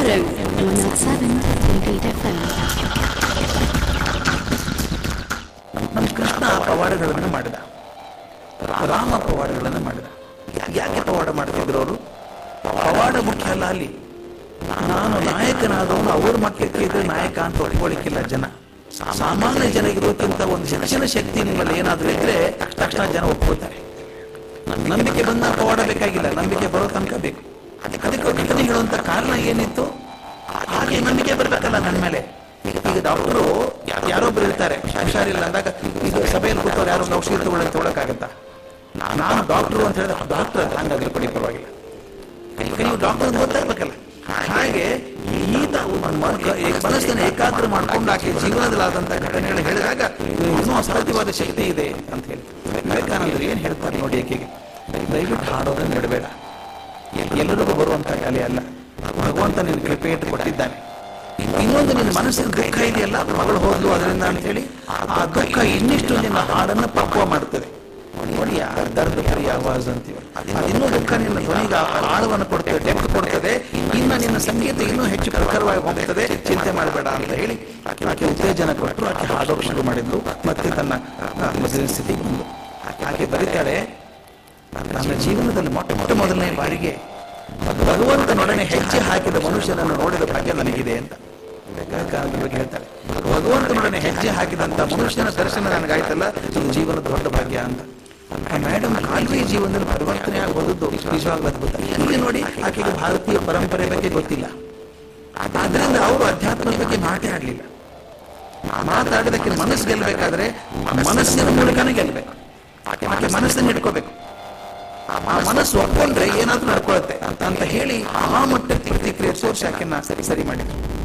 Sarang 107.8 FM. ನಮ್ಮ ಕೃಷ್ಣ ಪವಾಡಗಳನ್ನು ಮಾಡಿದ ರಾಮ ಪವಾಡಗಳನ್ನು ಮಾಡಿದ ಯಾಕೆ ಪವಾಡ ಮಾಡ್ತಿದ್ರು ಅವರು ಪವಾಡ ಮುಖ್ಯ ಅಲ್ಲ ಅಲ್ಲಿ ನಾನು ನಾಯಕನಾದವನು ಅವ್ರ ಮಟ್ಟಕ್ಕೆ ಇದ್ರೆ ನಾಯಕ ಅಂತ ಒಪ್ಕೊಳ್ಳಿಕ್ಕಿಲ್ಲ ಜನ ಸಾಮಾನ್ಯ ಜನಗಿರೋಕ್ಕಿಂತ ಒಂದು ಹೆಚ್ಚಿನ ಶಕ್ತಿ ನಿಮ್ಮಲ್ಲಿ ಏನಾದ್ರೂ ಇದ್ರೆ ತಕ್ಷಣ ಜನ ಒಪ್ಕೋತಾರೆ ನಂಬಿಕೆ ಬಂದ ಪವಾಡ ಬೇಕಾಗಿಲ್ಲ ನಂಬಿಕೆ ಬರೋ ತನಕ ಬೇಕು ಅದಕ್ಕೆ ಘಟನೆ ಹೇಳುವಂತ ಕಾರಣ ಏನಿತ್ತು ಹಾಗೆ ನಂಬಿಕೆ ಬರ್ಬೇಕಲ್ಲ ನನ್ನ ಮೇಲೆ ಈಗ ಡಾಕ್ಟರು ಯಾರೊಬ್ರು ಇರ್ತಾರೆ ಹುಷಾರಿಲ್ಲ ಅಂದಾಗ ಈಗ ಸಭೆಯಲ್ಲಿ ಕೂತವ್ರು ಯಾರೋ ಒಂದು ಔಷಧಿ ತಗೊಳ್ಳೋಕೆ ತಗೊಳಕ್ಕಾಗತ್ತಾ ನಾನು ಡಾಕ್ಟರ್ ಅಂತ ಹೇಳಿದ್ರೆ ಡಾಕ್ಟರ್ ಹಂಗಾದ್ರೆ ಕೊಡಿ ಪರವಾಗಿಲ್ಲ ಈಗ ನೀವು ಡಾಕ್ಟರ್ ಅಂತ ಗೊತ್ತಾಗ್ಬೇಕಲ್ಲ ಹಾಗೆ ಈತ ಮನಸ್ಸನ್ನು ಏಕಾಗ್ರ ಮಾಡ್ಕೊಂಡು ಆಕೆ ಜೀವನದಲ್ಲಿ ಆದಂತ ಘಟನೆಗಳು ಹೇಳಿದಾಗ ಇದು ಇನ್ನೂ ಅಸಾಧ್ಯವಾದ ಶಕ್ತಿ ಇದೆ ಅಂತ ಹೇಳಿ ವಿವೇಕಾನಂದರು ಏನ್ ಹೇಳ್ತಾರೆ ನೋಡಿ ಆಕೆಗೆ ದಯವಿಟ್ಟು ಹಾಡೋದನ್ನು ಬಿಡಬೇಡ ಎಲ್ಲರಿಗೂ ಬರುವಂತ ಕಲೆ ಅಲ್ಲ ಭಗವಂತ ನಿನ್ನ ಕೃಪೆ ಇಟ್ಟು ಕೊಟ್ಟಿದ್ದಾನೆ ಇನ್ನೊಂದು ನಿನ್ನ ಮನಸ್ಸಿನ ದುಃಖ ಇದೆಯಲ್ಲ ಮಗಳು ಹೋದ್ಲು ಅದರಿಂದ ಅಂತ ಹೇಳಿ ಆ ದುಃಖ ಇನ್ನಿಷ್ಟು ನಿನ್ನ ಹಾಡನ್ನ ಪಕ್ವ ಮಾಡ್ತದೆ ನೋಡಿ ಆ ದರ್ದ ಪ್ರಿಯ ಆವಾಜ್ ಅಂತೀವಿ ಅದಿನ್ನೂ ದುಃಖ ನಿನ್ನ ಧ್ವನಿಗೆ ಆಳವನ್ನು ಕೊಡ್ತದೆ ಡೆಪ್ತ್ ಕೊಡ್ತದೆ ಇನ್ನ ನಿನ್ನ ಸಂಗೀತ ಇನ್ನೂ ಹೆಚ್ಚು ಪ್ರಖರವಾಗಿ ಹೋಗ್ತದೆ ಚಿಂತೆ ಮಾಡಬೇಡ ಅಂತ ಹೇಳಿ ಆಕೆ ಉತ್ತೇಜನ ಕೊಟ್ಟರು ಆಕೆ ಹಾಡೋಕೆ ಶುರು ಮಾಡಿದ್ಲು ಮತ್ತೆ ತನ್ನ ಆ, ಮೊದಲಿನ ಸ್ಥಿತಿಗೆ ಬಂದು ಆಕೆ ಬರೀತಾಳೆ ನನ್ನ ಜೀವನದಲ್ಲಿ ಮೊಟ್ಟ ಮೊಟ್ಟ ಮೊದಲನೇ ಬಾರಿಗೆ ಭಗವಂತನೊಡನೆ ಹೆಜ್ಜೆ ಹಾಕಿದ ಮನುಷ್ಯನನ್ನು ನೋಡಿದ ಭಾಗ್ಯ ನನಗಿದೆ ಅಂತ ವಿವೇಕಾನಂದರ ಬಗ್ಗೆ ಹೇಳ್ತಾರೆ ಭಗವಂತನೊಡನೆ ಹೆಜ್ಜೆ ಹಾಕಿದಂತ ಮನುಷ್ಯನ ದರ್ಶನ ನನಗಾಯ್ತಲ್ಲ ಇದು ಜೀವನದ ದೊಡ್ಡ ಭಾಗ್ಯ ಅಂತ ಮೇಡಮ್ ಕಾಲ್ವಿ ಜೀವನದಲ್ಲಿ ಪರಿವರ್ತನೆ ಆಗೋದು ನಿಜವಾಗ್ಲೂ ಅದ್ಭುತ ಇಲ್ಲಿ ನೋಡಿ ಆಕೆಗೆ ಭಾರತೀಯ ಪರಂಪರೆ ಬಗ್ಗೆ ಗೊತ್ತಿಲ್ಲ ಆದ್ರಿಂದ ಅವರು ಅಧ್ಯಾತ್ಮದ ಬಗ್ಗೆ ಮಾತಾಡಲಿಲ್ಲ ಮಾತಾಡೋದಕ್ಕೆ ಮನಸ್ಸು ಗೆಲ್ಲಬೇಕಾದ್ರೆ ಮನಸ್ಸಿನ ಮೂಲಕನೇ ಗೆಲ್ಲಬೇಕು ಆಕೆ ಮನಸ್ಸನ್ನು ಇಟ್ಕೋಬೇಕು ಆ ಮನಸ್ಸು ಒಪ್ಕೊಂಡ್ರೆ ಏನಾದ್ರೂ ನಡ್ಕೊಳತ್ತೆ ಅಂತ ಅಂತ ಹೇಳಿ ಆ ಮಟ್ಟಕ್ಕೆ ಪ್ರತಿಕ್ರಿಯೆ ತೋರಿಸಿ ಆಕೆನ ಸರಿ ಸರಿ ಮಾಡಿದ್ರು